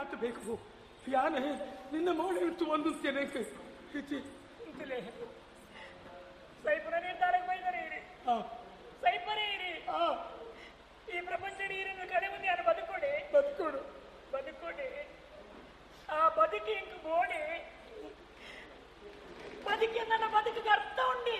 ಆತ ಬೇಕು ಯಾನೆ ನಿನ್ನ ಮೌಳಿ ಇಟ್ಟು ಒಂದು ತೆನೆಕ್ಕೆ ಹೆಚ್ಚಿ ಇಂತಲೇ ಸೈಪುರನೇ ತಾರಕ್ ಬೈದರೆ ಇರಿ ಆ ಸೈಪರೇ ಇರಿ ಆ ಈ ಪ್ರಪಂಚ ನೀರಿನ ಕಡೆ ಮುಂದೆ ಯಾರು ಬದುಕೊಡೆ ಬದುಕೋಡು ಬದುಕೊಡೆ ಆ ಬದುಕಿ ಇಂಕು ಗೋಡೆ ಬದುಕಿ ನನ್ನ ಬದುಕಿಗೆ ಅರ್ಥ ಉಂಡಿ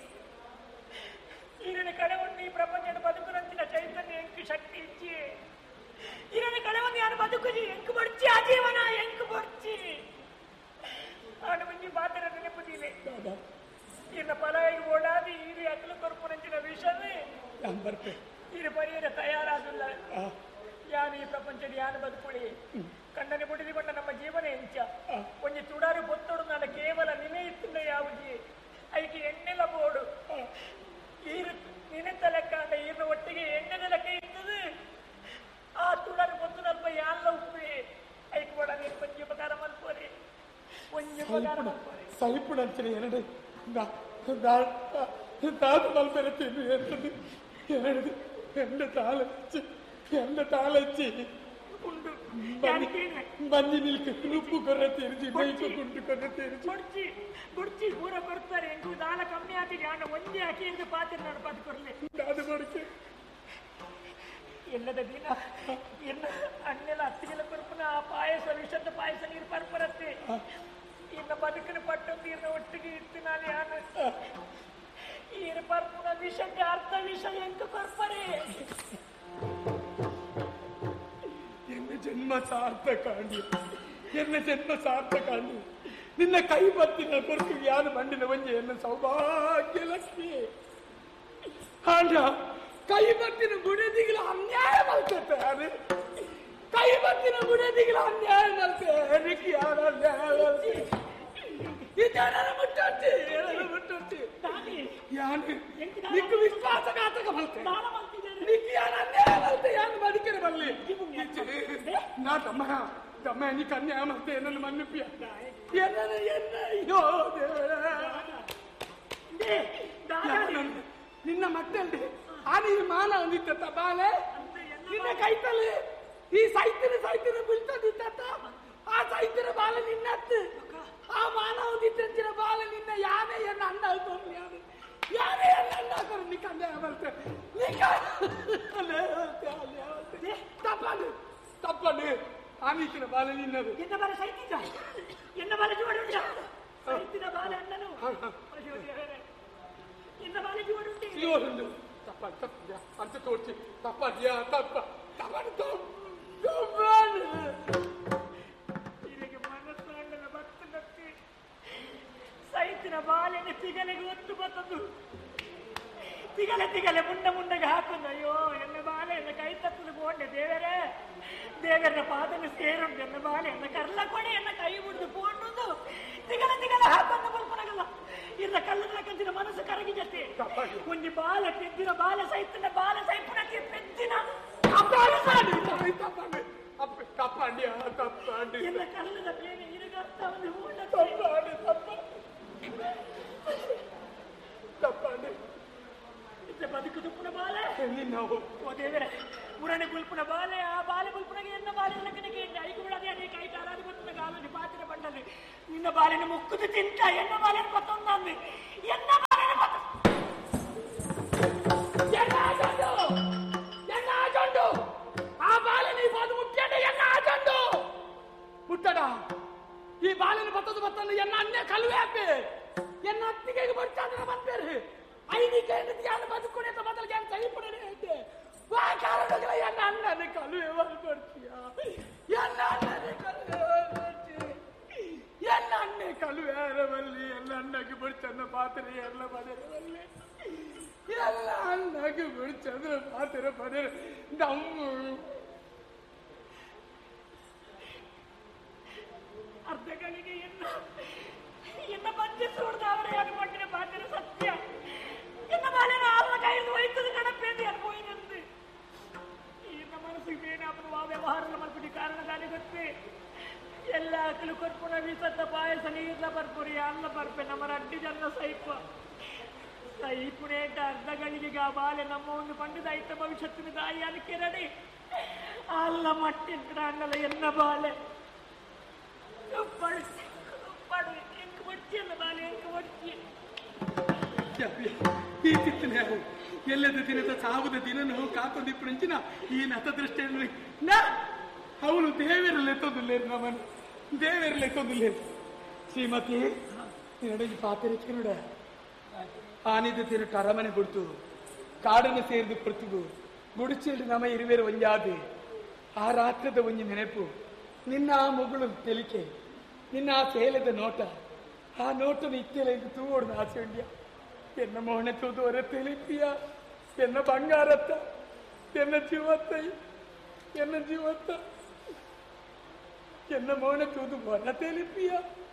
ಈರಿನ ಕಡೆ ಉಂಡು ಈ ಪ್ರಪಂಚದ ಬದುಕುನಂಚಿನ ಚೈತನ್ಯ ಎಂಕು ಶಕ್ತಿ ಇಚ್ಚಿ ಈರಿನ ಕಡೆ ಒಂದು ಯಾರು ಬದುಕುಜಿ ಎಂಕು ಬಡ್ಚಿ ಆಜೀವನ ಎಂಕು ಬಡ್ಚಿ ಆಡು ಮುಂಜಿ ಪಾತ್ರ ನೆನಪುದಿಲೆ ದಾದಾ ಇನ್ನ ಪಲಾಯಿ ಓಡಾದಿ ಈರಿ ಅಕ್ಕಲು ಕೊರ್ಪುನಂಚಿನ ವಿಷವೇ ನಾನು ಬರ್ತೆ ಈರು ಪರಿಹಾರ ತಯಾರಾದಿಲ್ಲ ಆ ಯಾನು ಈ ಪ್ರಪಂಚದ ಯಾನು ಬದುಕುಳಿ ಕಣ್ಣನೆ ಬುಡಿದುಕೊಂಡ ನಮ್ಮ ಜೀವನ ಎಂಚ ಆ. ಒಂಜಿ ತುಡಾರು ಬೊತ್ತೊಡು ನಾನು ಕೇವಲ ನಿನೆ ಇತ್ತಿಂದ ಯಾವುಜಿ ಐಕೆ ಎಣ್ಣೆಲ ಬೋಡು ಈರು ನಿನೆತ್ತ ಲೆಕ್ಕ ಅಂದ ಈರಿನ ಒಟ್ಟಿಗೆ ಎಣ್ಣೆದ ಲೆಕ್ಕ ಇರ್ತದೆ ಆ ತುಡಾರು ಬೊತ್ತು ನಲ್ಪ ಯಾಲ್ಲ ಉಪ್ಪಿ ಐಕ್ ಬೋಡ ನೀನು ಒಂಜಿ ಉಪಕಾರ ಮಲ್ಪೋರಿ ಒಂಜಿ ಉಪಕಾರ ಮಲ್ಪೋರಿ ಸೈಪುಡ್ ಅಂತೀನಿ ಎರಡು ತಾತ ಮಲ್ಪೆರೆ ತಿನ್ನು ಎಂತದ್ದು ಎರಡು ಎಂಡ ತಾಳಚ್ಚಿ ಎಂಡ ತಾಳಚ್ಚಿ ಉಂಡು ಬನ್ನಿ ಯಾರಿಗೇನೆ ಬನ್ನಿ ನಿಲ್ಕ ಉಪ್ಪು ಕೊರ್ರೆ ತಿರುಚಿ ಬೈಕು ಗುಂಡು ಕೊರ್ರೆ ತಿರುಚಿ ಬುಡ್ಚಿ ಬುಡ್ಚಿ ಪೂರ ಬರ್ತಾರೆ ಎಂಟು ದಾನ ಕಮ್ಮಿ ಆಗಿದೆ ಅಣ್ಣ ಒಂದೇ ಹಾಕಿ ಎಂದು ಪಾತ್ರ ನಾನು ಬದುಕೊರ್ಲೆ ಅದು ಬಡಕೆ ಎಲ್ಲದ ದಿನ ಎಲ್ಲ ಅಣ್ಣೆಲ್ಲ ಹತ್ತಿಗೆಲ್ಲ ಕೊರ್ಪುನ ಆ ಪಾಯಸ ವಿಷದ ಪಾಯಸ ನೀರು ಪರ್ಪರತ್ತೆ ಇನ್ನ ಬದುಕಿನ ಪಟ್ಟೊಂದು ಇನ್ನ ಒಟ್ಟಿಗೆ ಇತ್ತು ನಾನು ಯಾನು ಈರು ಪರ್ಪುನ ವಿಷಕ್ಕೆ ಅರ್ಧ ವಿಷ ಎಂಟು ಕೊರ್ಪರೆ ಎನ್ನ ಜನ್ಮ ಸಾರ್ಥಕ ಅಂಡಿ ಎನ್ನ ಜನ್ಮ ಸಾರ್ಥಕ ಅಂಡಿ ನಿನ್ನ ಕೈ ಬತ್ತಿನ ಕೊರಕು ಯಾರು ಮಂಡಿನ ಒಂಜಿ ಎನ್ನ ಸೌಭಾಗ್ಯ ಲಕ್ಷ್ಮಿ ಹಾಂಡ ಕೈ ಬತ್ತಿನ ಗುಡಿದಿಗಿಲ ಅನ್ಯಾಯ ಮಲ್ತೈತೆ ಅದು ಕೈ ಬತ್ತಿನ ಗುಡಿದಿಗಿಲ ಅನ್ಯಾಯ ಮಲ್ತೆ ಅದಕ್ಕೆ ಯಾರು ಅನ್ಯಾಯ ಮಲ್ತೆ ಇದನ್ನ ಮುಟ್ಟೊಟ್ಟಿ ಇದನ್ನ ಮುಟ್ಟೊಟ್ಟಿ ದಾನಿ ಯಾನು ನಿಕ್ಕು ವಿಶ್ವಾಸಘಾತಕ ಮಲ್ತೆ ದಾನ ಮಾಡ್ತಿದ್ದೇನೆ ನಿಕ್ಕು ಯಾರು ಅನ್ಯಾಯ ಮಲ್ತೆ ಯಾನು ಬದುಕಿನ ಬಲ್ಲಿ ನಾ ತಮ್ಮ ತಮ್ಮ ನೀ ಕನ್ಯಾ ಮತ್ತೆ ನನ್ನ ಮನ್ನುಪಿಯ ಎನ್ನ ಎನ್ನ ಅಯ್ಯೋ ದೇವರೇ. ಯಾರು ನಿನ್ನ ಮಕ್ಕಳಲ್ಲಿ ಆ ನೀನು ಮಾನ ಅಂದಿತ್ತ ಬಾಲೆ ನಿನ್ನ ಕೈತಲ್ಲಿ ಈ ಸೈತಿನ ಸೈತಿನ ಬೀಳ್ತದಿತ್ತ ಆ ಸೈತಿನ ಬಾಲ ನಿನ್ನತ್ತು ಆ ಮಾನ ಅಂದಿತ್ತಿನ ಬಾಲ ನಿನ್ನ ಯಾನೇ ಎನ್ನ ಅಣ್ಣ ಅಲ್ಕೊಂಡು ಯಾರು ಯಾರೇ ಎನ್ನ ಅಣ್ಣ ಹಾಕೋರು ನೀ ಕನ್ಯಾ ಬರ್ತೆ ನೀ ತಪ್ಪದು ತಪ್ಪದು ಆ ನೀತಿನ ಬಾಲ ನಿನ್ನದು ಎನ್ನ ಬಾಲ ಸೈತಿದ್ದ ಎನ್ನ ಬಾಲ ಜೋಡುಂಟ ಸೈತಿನ ಬಾಲ ಅಣ್ಣನು ಅಯ್ಯೋ ದೇವರೇ. ಎನ್ನ ಬಾಲ ಜೋಡುಂಟೆ ಇವರೊಂದು ತಪ್ಪ ತಪ್ಪ ಅಂತ ತೋರ್ಸಿ ತಪ್ಪದ್ಯಾ ತಪ್ಪ ತಪ್ಪದು ತಪ್ಪದು ಇಲ್ಲಿಗೆ ಮನಸ್ಸಂಡನ ಭಕ್ತನಕ್ಕೆ ಸೈತಿನ ಬಾಲೆನ ತಿಗಲೆಗೆ ಒತ್ತು ಬತ್ತದು ತಿಗಲೆ ತಿಗಲೆ ಮುಂಡ ಮುಂಡಗೆ ಹಾಕೊಂಡು ಅಯ್ಯೋ ಎನ್ನ ಬಾಲೆ ಎನ್ನ ಕೈ ತಪ್ಪಲು ಬೋಂಡೆ ದೇವರೇ ದೇವರ ಪಾದನ ಸೇರುಂಡು ಎನ್ನ ಬಾಲೆ ಎನ್ನ ಕರ್ಲ ಕೊಡಿ ಎನ್ನ ಕೈ ಮುಡ್ದು ಬೋಂಡುದು ತಿಗಲೆ ತಿಗಲೆ ಹಾಕೊಂಡು ಬಲ್ಪನಗಲ್ಲ ಇನ್ನ ಕಲ್ಲದ ಕಂಚಿನ ಮನಸ್ಸು ಕರಗಿಜತೆ ಒಂಜಿ ಬಾಲ ತಿದ್ದಿನ ಬಾಲ ಸೈತಿನ ಬಾಲ ಸೈಪುಣಕ್ಕೆ ಪೆದ್ದಿನ ತಪ್ಪಂಡಿ ತಪ್ಪಂಡಿ ಎಲ್ಲ ಕಲ್ಲದ ಬೇನೆ ಇರುಗರ್ತ ಒಂದು ಹೂಣ ತಪ್ಪಂಡಿ ತಪ್ಪ ತಪ್ಪಂಡಿ ಇದ್ದ ಬದುಕು ತುಪ್ಪನ ಬಾಲೆ ನಿನ್ನವು ಓ ದೇವರೇ ಪುರಾಣೆ ಗುಲ್ಪುನ ಬಾಲೆ ಆ ಬಾಲೆ ಗುಲ್ಪುನಗೆ ಎನ್ನ ಬಾಲೆ ಲಕ್ಕನಿಗೆ ಐದು ಬಿಡದೆ ಅದೇ ಕೈ ಕಾಲಾದ ಗೊತ್ತಿನ ಕಾಲಲ್ಲಿ ಪಾತ್ರ ಬಂಡಲ್ಲಿ ನಿನ್ನ ಬಾಲಿನ ಮುಕ್ಕುದು ತಿಂತ ಎನ್ನ ಬಾಲಿನ ಪತ್ತೊಂದು ಎನ್ನ ಬಾಲಿನ ಪತ್ತ ಎನ್ನ ಆಚಂಡು ಎನ್ನ ಆಚಂಡು ಆ ಬಾಲನ ಈ ಬಾದು ಮುಟ್ಟಾಡ ಎನ್ನ ಆಚಂಡು ಮುಟ್ಟಡ ಈ ಬಾಲನ ಬತ್ತದ ಬತ್ತಂದು ಎನ್ನ ಅನ್ಯ ಕಲುವೆ ಹಾಪೆ ಎನ್ನ ಅತ್ತಿಗೆ ಬರ್ತಾಂದ್ರ ಬಂದ್ಬೇರು ಐದಿಕ್ಕೆ ಹೆಂಡತಿ ಯಾರು ಬದುಕೊಡಿ ಅಂತ ಮೊದಲು ಯಾರು ಸಹಿ ಪಡನೆ ಐತೆ ಆ ಕಾರಣಗಳ ಎನ್ನ ಅಣ್ಣನ ಕಲುವೆ ಬರ್ಕೊಡ್ತೀಯ ಎನ್ನ ಅಣ್ಣನ ಕಲುವೆ ಬರ್ಕೊಡ್ತೀಯ ಎಲ್ಲ ಅಣ್ಣೆ ಕಲುವೆ ಬಲ್ಲಿ ಎಲ್ಲ ಅಣ್ಣಗೆ ಬಿಡ್ಚಂದ ಪಾತ್ರೆ ಎಲ್ಲ ಬದಲವಲ್ಲಿ ಎಲ್ಲ ಅಣ್ಣಗೆ ಬಿಡ್ಚಂದ್ರ ಪಾತ್ರೆ ಬದಲ ನಮ್ಮ ಅರ್ಧ ಗಳಿಗೆ ಎನ್ನ ಎನ್ನ ಬಂದಿ ಸುಡ್ದ ಅವರ ಯಾರು ಮಾಡಿನ ಪಾತ್ರ ಸತ್ಯ ಎನ್ನ ಬಾಲಿನ ಆಲ್ನ ಕೈಯಲ್ಲಿ ಹೋಯ್ತದ ಕಣಪೇದಿ ಅನ್ಬೋಯಿನಂತೆ ಎನ್ನ ಮನಸ್ಸಿಗೆ ಬೇನಾಪನ ಆ ವ್ಯವಹಾರ ಮಲ್ಪಡಿ ಕಾರಣದಾನೆ ಗೊತ್ತೇ ಎಲ್ಲ ಅಕ್ಕಲು ಕೊರ್ಪುಣ ವಿಸತ್ತ ಪಾಯಸ ನೀರ್ಲ ಬರ್ಪುರಿ ಅನ್ನ ಬರ್ಪೆ ನಮ್ಮ ಅಡ್ಡಿ ಜನ್ನ ಸೈಪ ಸೈಪುಣೆ ಅಂತ ಅರ್ಧ ಗಳಿಗೆಗೆ ಆ ಬಾಲೆ ನಮ್ಮ ಒಂದು ಪಂಡಿತ ಐತ ಭವಿಷ್ಯತ್ತಿನ ದಾರಿ ಅದಕ್ಕೆ ರೆಡಿ alla மட்டின்றாங்களே என்ன பாலை உப்பாடு உப்பாடு எங்க ஒட்டி அந்த பாலை எங்க ஒட்டி ಈ ತಿತ್ತಿನ ಎಲ್ಲದ ದಿನದ ಸಾವುದ ದಿನ ನಾವು ಕಾತೊಂದಿಪ್ಪುಂಚಿನ ಈ ನತದೃಷ್ಟಿಯಲ್ಲಿ ನಾ ಅವಳು ದೇವರಲ್ಲಿ ಎತ್ತೊಂದಿಲ್ಲೇರು ನಮ್ಮನ್ನು ದೇವರಲ್ಲಿ ಎತ್ತೊಂದಿಲ್ಲೇರು ಶ್ರೀಮತಿ ನಿನ್ನಡೆ ಪಾತ್ರಿಚ್ಕನುಡ ಆನಿದ ತಿರುಟ್ಟು ಅರಮನೆ ಕೊಡ್ತು ಕಾಡನ್ನು ಸೇರಿದು ಕೊಡ್ತು ಗುಡಿಚೆಲ್ಲಿ ನಮ್ಮ ಇರುವೇರು ಒಂಜಾದೆ ಆ ರಾತ್ರದ ಒಂಜಿ ನೆನಪು ನಿನ್ನ ಆ ಮಗಳು ತೆಲಿಕೆ ನಿನ್ನ ಆ ಸೇಲದ ನೋಟ ಆ ನೋಟನ ಇತ್ತೆಲ್ಲ ಇದು ತೂವೋಡು ಆಸೆ ಉಂಡ್ಯ ಎನ್ನ ಮೋಹನೆ ತೂದು ಒರೆ ತೆಲಿಪಿಯ ಎನ್ನ ಬಂಗಾರತ್ತ ಎನ್ನ ಜೀವತ್ತ ಎನ್ನ ಜೀವತ್ತ ಎನ್ನ ಮೋಹನೆ ತೂದು ಒರ ತೆಲಿಪಿಯ